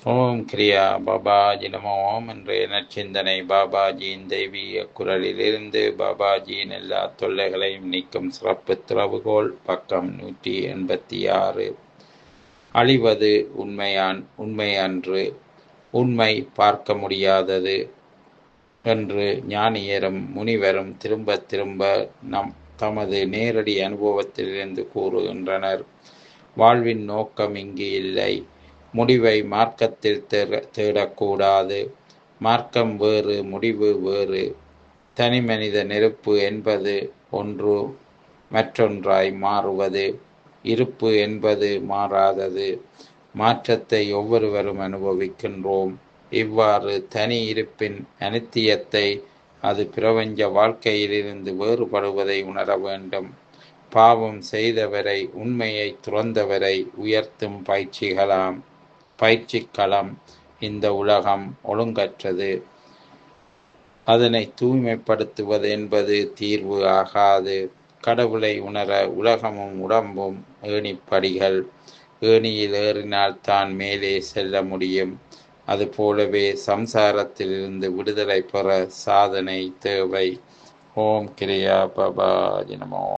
ஓம் கிரியா பாபாஜி நமோ ஓம் இன்றைய நற்சிந்தனை பாபாஜியின் தெய்வீக குரலிலிருந்து பாபாஜியின் எல்லா தொல்லைகளையும் நீக்கும் சிறப்பு திறவுகோல் பக்கம் நூற்றி எண்பத்தி ஆறு அழிவது உண்மையான் உண்மை அன்று உண்மை பார்க்க முடியாதது என்று ஞானியரும் முனிவரும் திரும்ப திரும்ப நம் தமது நேரடி அனுபவத்திலிருந்து கூறுகின்றனர் வாழ்வின் நோக்கம் இங்கு இல்லை முடிவை மார்க்கத்தில் தேட- தேடக்கூடாது மார்க்கம் வேறு முடிவு வேறு தனி மனித நெருப்பு என்பது ஒன்று மற்றொன்றாய் மாறுவது இருப்பு என்பது மாறாதது மாற்றத்தை ஒவ்வொருவரும் அனுபவிக்கின்றோம் இவ்வாறு தனி இருப்பின் அனித்தியத்தை அது பிரபஞ்ச வாழ்க்கையிலிருந்து வேறுபடுவதை உணர வேண்டும் பாவம் செய்தவரை உண்மையை துறந்தவரை உயர்த்தும் பயிற்சிகளாம் பயிற்சிக்களம் இந்த உலகம் ஒழுங்கற்றது அதனை தூய்மைப்படுத்துவது என்பது தீர்வு ஆகாது கடவுளை உணர உலகமும் உடம்பும் ஏணிப்படிகள் ஏணியில் ஏறினால் தான் மேலே செல்ல முடியும் அதுபோலவே சம்சாரத்திலிருந்து விடுதலை பெற சாதனை தேவை ஓம் கிரியா பபா நமோ